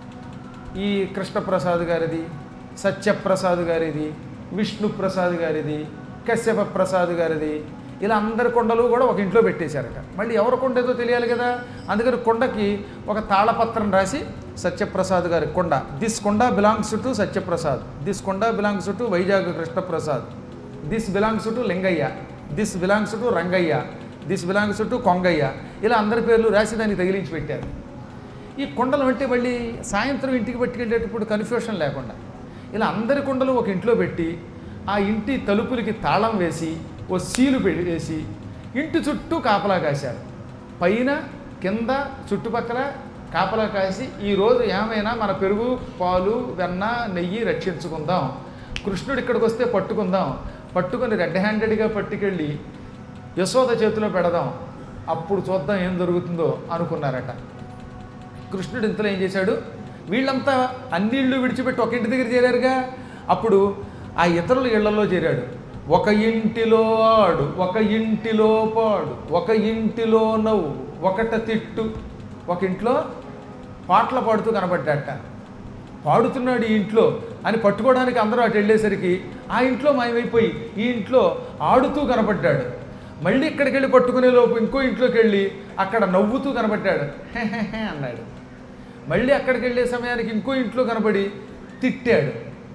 ఈ కృష్ణప్రసాద్ గారిది సత్యప్రసాద్ గారిది విష్ణుప్రసాద్ గారిది కశ్యప ప్రసాద్ గారిది ఇలా అందరి కొండలు కూడా ఒక ఇంట్లో పెట్టేశారట మళ్ళీ ఎవరి కొండ ఏదో తెలియాలి కదా అందుకని కొండకి ఒక తాళపత్రం రాసి సత్యప్రసాద్ గారి కొండ దిస్ కొండ బిలాంగ్స్ టు సత్యప్రసాద్ దిస్ కొండ belongs to Vizag Krishnaprasad this belongs to Lingaiah this belongs to Rangaiah this belongs to Kongaiah ఇలా అందరి పేర్లు రాసి దానికి తగిలించి పెట్టారు ఈ కొండలు అంటే మళ్ళీ సాయంత్రం ఇంటికి పట్టుకెళ్ళేటప్పుడు కన్ఫ్యూషన్ లేకుండా ఇలా అందరి కొండలు ఒక ఇంట్లో పెట్టి ఆ ఇంటి తలుపులకి తాళం వేసి ఓ సీలు పె- వేసి ఇంటి చుట్టూ కాపలా కాశారు పైన కింద చుట్టుపక్కల కాపలా కాసి ఈరోజు ఏమైనా మన పెరుగు పాలు వెన్న నెయ్యి రక్షించుకుందాం కృష్ణుడు ఇక్కడికి వస్తే పట్టుకుందాం పట్టుకొని రెడ్ హ్యాండెడ్గా పట్టుకెళ్ళి యశోద చేతిలో పెడదాం అప్పుడు చూద్దాం ఏం జరుగుతుందో అనుకున్నారట కృష్ణుడు ఇంతలో ఏం చేశాడు వీళ్ళంతా అన్ని ఇళ్ళు విడిచిపెట్టి ఒక ఇంటి దగ్గర చేరారుగా అప్పుడు ఆ ఇతరుల ఇళ్లలో చేరాడు ఒక ఇంటిలో ఆడు ఒక ఇంటిలో పాడు ఒక ఇంటిలో నవ్వు ఒకట తిట్టు ఒక ఇంట్లో పాటలు పాడుతూ కనబడ్డాట పాడుతున్నాడు ఈ ఇంట్లో అని పట్టుకోవడానికి అందరూ అటు వెళ్ళేసరికి ఆ ఇంట్లో మాయమైపోయి ఈ ఇంట్లో ఆడుతూ కనబడ్డాడు మళ్ళీ ఇక్కడికి వెళ్ళి పట్టుకునే లోపు ఇంకో ఇంట్లోకి వెళ్ళి అక్కడ నవ్వుతూ కనబడ్డాడు "హే హే హే" అన్నాడు మళ్ళీ అక్కడికి వెళ్ళే సమయానికి ఇంకో ఇంట్లో కనబడి తిట్టాడు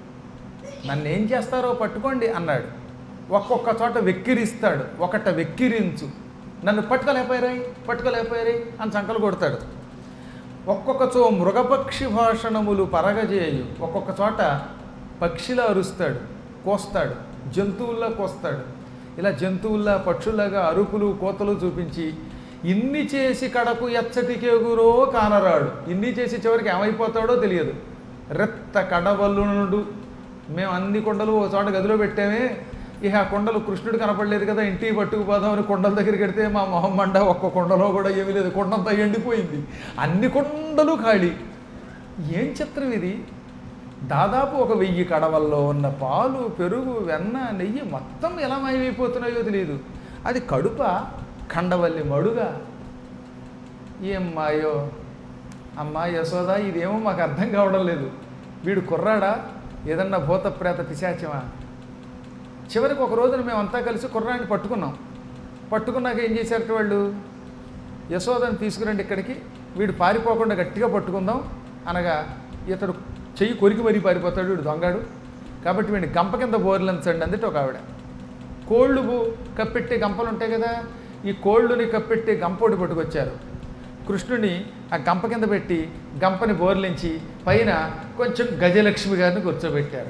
నన్ను ఏం చేస్తారో పట్టుకోండి అన్నాడు ఒక్కొక్క చోట వెక్కిరిస్తాడు ఒకట వెక్కిరించు నన్ను పట్టుకోలేకపోయారాయి పట్టుకోలేకపోయారాయి అని సంకలు కొడతాడు ఒక్కొక్క చో మృగపక్షి భాషణములు పరగజేయు ఒక్కొక్క చోట పక్షిలా అరుస్తాడు కోస్తాడు జంతువుల్లా కోస్తాడు ఇలా జంతువుల్లా పక్షుల్లాగా అరుపులు కోతలు చూపించి ఇన్ని చేసి కడకు ఎచ్చటికెగురో కానరాడు ఇన్ని చేసి చివరికి ఏమైపోతాడో తెలియదు రెత్త కడవలునుడు మేము అన్ని కొండలు ఒక చోట గదిలో పెట్టామే ఇక ఆ కొండలు కృష్ణుడు కనపడలేదు కదా ఇంటికి పట్టుకుపోదామని కొండల దగ్గరికి వెడితే మా మొహం మండ ఒక్క కొండలో కూడా ఏమీ లేదు కొండంతా ఎండిపోయింది అన్ని కొండలు ఖాళీ ఏం చిత్రం ఇది దాదాపు ఒక వెయ్యి కడవల్లో ఉన్న పాలు పెరుగు వెన్న నెయ్యి మొత్తం ఎలా మాయమైపోతున్నాయో తెలియదు అది కడుప కండవల్లి మడుగా ఏం మాయో అమ్మా యశోద ఇదేమో మాకు అర్థం కావడం లేదు వీడు కుర్రాడా ఏదన్నా భూత ప్రేత పిశాచమా చివరికి ఒక రోజున మేమంతా కలిసి కుర్రాడిని పట్టుకున్నాం పట్టుకున్నాక ఏం చేశారట వాళ్ళు యశోదని తీసుకురండి ఇక్కడికి వీడు పారిపోకుండా గట్టిగా పట్టుకుందాం అనగా ఇతడు చెయ్యి కొరికి మరీ పారిపోతాడు వీడు దొంగాడు కాబట్టి వీడిని గంప కింద బోర్లంచండి అందుకే ఒక ఆవిడ కోళ్ళు బు- కప్పెట్టే గంపలు ఉంటాయి కదా ఈ కోళ్ళుని కప్పెట్టే గంపోటి పట్టుకొచ్చారు కృష్ణుని ఆ గంప కింద పెట్టి గంపని బోర్లించి పైన కొంచెం గజలక్ష్మి గారిని కూర్చోబెట్టారు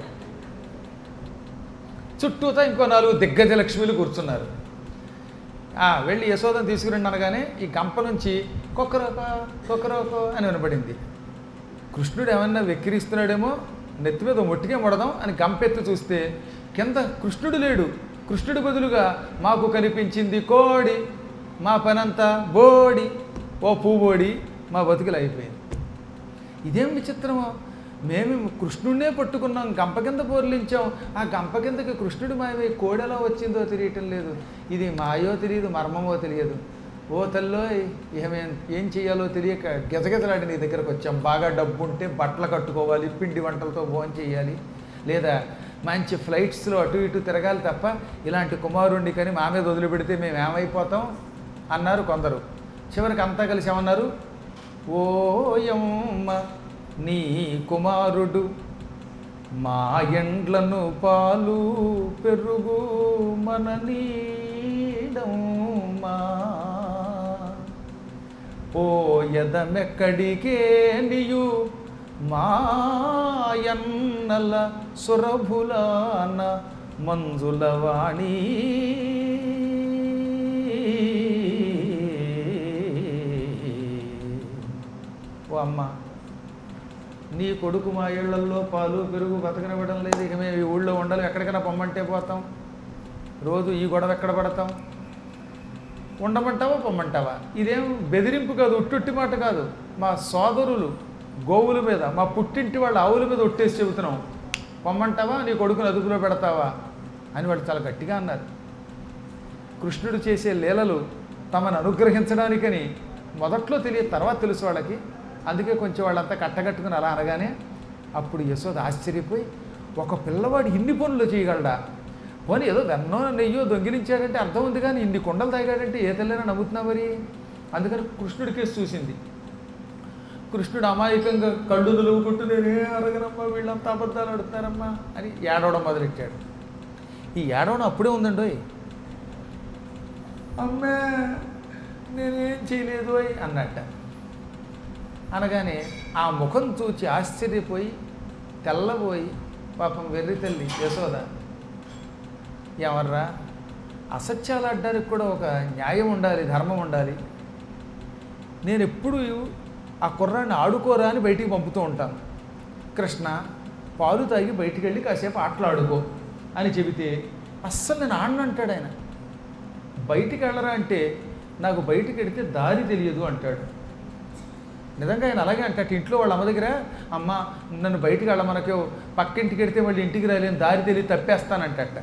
చుట్టూతా ఇంకో నాలుగు దిగ్గజ లక్ష్మిలు కూర్చున్నారు ఆ, వెళ్ళి యశోదను తీసుకురండి అనగానే ఈ గంప నుంచి కొక్కరోకో కొక్కరోకో అని వినపడింది కృష్ణుడు ఏమన్నా వెక్కిరిస్తున్నాడేమో నెత్తి మీద మొట్టికే మొడదాం అని గంపెత్తి చూస్తే కింద కృష్ణుడు లేడు కృష్ణుడి బదులుగా మాకు కనిపించింది కోడి మా పనంతా బోడి ఓ పూబోడి మా బతుకులు అయిపోయింది ఇదేం విచిత్రమో మేము కృష్ణుడినే పట్టుకున్నాం గంప కింద బోర్లించాం ఆ గంప కిందకి కృష్ణుడు మాయమై కోడెలా వచ్చిందో తెలియటం లేదు ఇది మాయో తెలియదు మర్మమో తెలియదు ఓ తల్లో ఏమేం ఏం చేయాలో తెలియక గెజగెజలాడి నీ దగ్గరకు వచ్చాం బాగా డబ్బు ఉంటే బట్టలు కట్టుకోవాలి పిండి వంటలతో భోజనం చేయాలి లేదా మంచి ఫ్లైట్స్లో అటు ఇటు తిరగాలి తప్ప ఇలాంటి కుమారుణ్ణి కానీ మా మీద వదిలిపెడితే మేము ఏమైపోతాం అన్నారు కొందరు చివరికి అంతా కలిసి ఏమన్నారు ఓయమ్మ నీ కుమారుడు మా ఎండ్లను పాలు పెరుగు మన నీడమ్మా ఓ ఎదమెక్కడికే నీయు మాయన్నల సురభులాన మంజులవాణి ఓ అమ్మ నీ కొడుకు మా ఇళ్లల్లో పాలు పెరుగు బతకనివ్వడం లేదు ఇక మేము ఈ ఊళ్ళో ఉండాలి ఎక్కడికైనా పొమ్మంటే పోతాం రోజు ఈ గొడవ ఎక్కడ పడతాం ఉండమంటావా పొమ్మంటావా ఇదేం బెదిరింపు కాదు ఉట్టుట్టి మాట కాదు మా సోదరులు గోవుల మీద మా పుట్టింటి వాళ్ళ ఆవుల మీద ఒట్టేసి చెబుతున్నాం పొమ్మంటావా నీ కొడుకుని అదుపులో పెడతావా అని వాళ్ళు చాలా గట్టిగా అన్నారు కృష్ణుడు చేసే లీలలు తమను అనుగ్రహించడానికని మొదట్లో తెలియదు తర్వాత తెలుసు వాళ్ళకి అందుకే కొంచెం వాళ్ళంతా కట్టగట్టుకుని అలా అనగానే అప్పుడు యశోద ఆశ్చర్యపోయి ఒక పిల్లవాడు ఇన్ని పనులు చేయగలడా పోనీ ఏదో వెన్నో నెయ్యో దొంగిలించాడంటే అర్థం ఉంది కానీ ఇన్ని కొండలు తాగాడంటే ఏ తెల్లైనా నమ్ముతున్నా మరి అందుకని కృష్ణుడి కేసు చూసింది కృష్ణుడు అమాయకంగా కళ్ళు నులువుకుంటూ నేనే అడగనమ్మా వీళ్ళంతా అబద్ధాలు ఆడుతున్నారమ్మా అని ఏడవడం మొదలెట్టాడు ఈ ఏడవడం అప్పుడే ఉందండి అమ్మే నేనేం చేయలేదు అయ్ అన్నట్ట అనగానే ఆ ముఖం చూచి ఆశ్చర్యపోయి తెల్లబోయి పాపం వెర్రి తల్లి యశోద ఎవర్రా అసత్యాలు ఆడడానికి కూడా ఒక న్యాయం ఉండాలి ధర్మం ఉండాలి నేను ఎప్పుడు ఆ కుర్రాన్ని ఆడుకోరా అని బయటికి పంపుతూ ఉంటాను కృష్ణ పాలు తాగి బయటికి వెళ్ళి కాసేపు ఆటలు ఆడుకో అని చెబితే అస్సలు నేను ఆడను అంటాడు ఆయన బయటికి వెళ్ళరా అంటే నాకు బయటికి వెడితే దారి తెలియదు అంటాడు నిజంగా ఆయన అలాగే అంటాడు ఇంట్లో వాళ్ళ అమ్మ దగ్గర అమ్మ నన్ను బయటికి వెళ్ళమనకు పక్కింటికి వెడితే మళ్ళీ ఇంటికి రాలేని దారి తెలియదు తప్పేస్తానంటట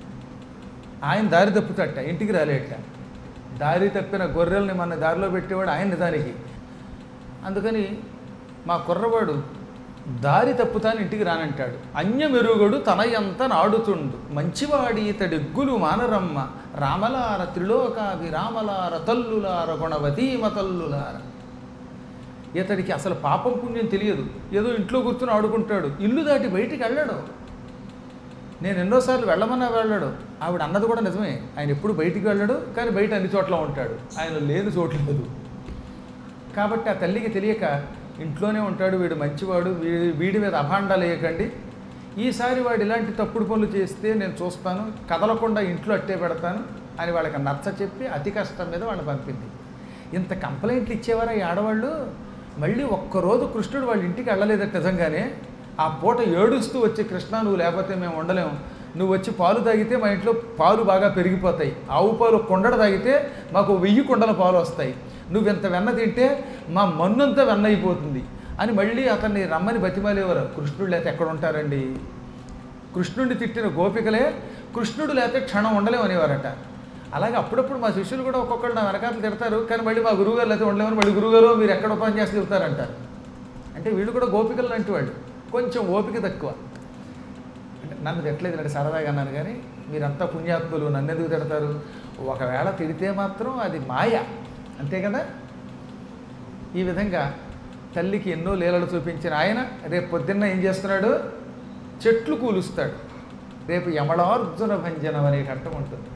ఆయన దారి తప్పుతట ఇంటికి రాలేట దారి తప్పిన గొర్రెల్ని మన దారిలో పెట్టేవాడు ఆయన నిజానికి అందుకని మా కుర్రవాడు దారి తప్పుతాను ఇంటికి రానంటాడు అన్యమెరుగడు తనయంత నాడుతుండు మంచివాడి ఇతడెగ్గులు మానరమ్మ రామలార త్రిలోకాభి రామలార తల్లులార గుణవతీమ తల్లులార ఇతడికి అసలు పాపం పుణ్యం తెలియదు ఏదో ఇంట్లో కూర్చుని ఆడుకుంటాడు ఇల్లు దాటి బయటికి వెళ్ళాడు నేను ఎన్నోసార్లు వెళ్ళమన్నా వెళ్ళాడు ఆవిడ అన్నది కూడా నిజమే ఆయన ఎప్పుడు బయటికి వెళ్ళాడు కానీ బయట అన్ని చోట్ల ఉంటాడు ఆయన లేని చోట్ల లేదు కాబట్టి ఆ తల్లికి తెలియక ఇంట్లోనే ఉంటాడు వీడు మంచివాడు వీడి వీడి మీద అభాండాలు వేయకండి ఈసారి వాడు ఇలాంటి తప్పుడు పనులు చేస్తే నేను చూస్తాను కదలకుండా ఇంట్లో అట్టే పెడతాను అని వాళ్ళకి నచ్చ చెప్పి అతి కష్టం మీద వాళ్ళని పంపింది ఇంత కంప్లైంట్లు ఇచ్చేవారా ఈ ఆడవాళ్ళు మళ్ళీ ఒక్కరోజు కృష్ణుడు వాళ్ళ ఇంటికి వెళ్ళలేదట నిజంగానే ఆ పూట ఏడుస్తూ వచ్చి కృష్ణ నువ్వు లేకపోతే మేము ఉండలేము నువ్వు వచ్చి పాలు తాగితే మా ఇంట్లో పాలు బాగా పెరిగిపోతాయి ఆవు పాలు కొండడ తాగితే మాకు వెయ్యి కుండల పాలు వస్తాయి నువ్వు ఇంత వెన్న తింటే మా మన్నంతా వెన్న అయిపోతుంది అని మళ్ళీ అతన్ని రమ్మని బతిమాలేవారు కృష్ణుడు లేకపోతే ఎక్కడ ఉంటారండి కృష్ణుడిని తిట్టిన గోపికలే కృష్ణుడు లేకపోతే క్షణం ఉండలేము అనేవారట అలాగే అప్పుడప్పుడు మా శిష్యులు కూడా ఒక్కొక్కరు నా వెనకాతలు తిడతారు కానీ మళ్ళీ మా గురువుగారు లేకపోతే ఉండలేమని మళ్ళీ గురువుగారు మీరు ఎక్కడ ఉపాయం చేసి చెబుతారంటారు అంటే వీళ్ళు కూడా గోపికలు లాంటి వాళ్ళు కొంచెం ఓపిక తక్కువ అంటే నన్ను తిట్టలేదు అంటే సరదాగా అన్నాను కానీ మీరంతా పుణ్యాత్ములు నన్ను ఎందుకు తిడతారు ఒకవేళ తిడితే మాత్రం అది మాయ అంతే కదా ఈ విధంగా తల్లికి ఎన్నో లీలలు చూపించిన ఆయన రేపు పొద్దున్న ఏం చేస్తున్నాడు చెట్లు కూలుస్తాడు రేపు యమళార్జున భంజనం అనే ఘట్టం ఉంటుంది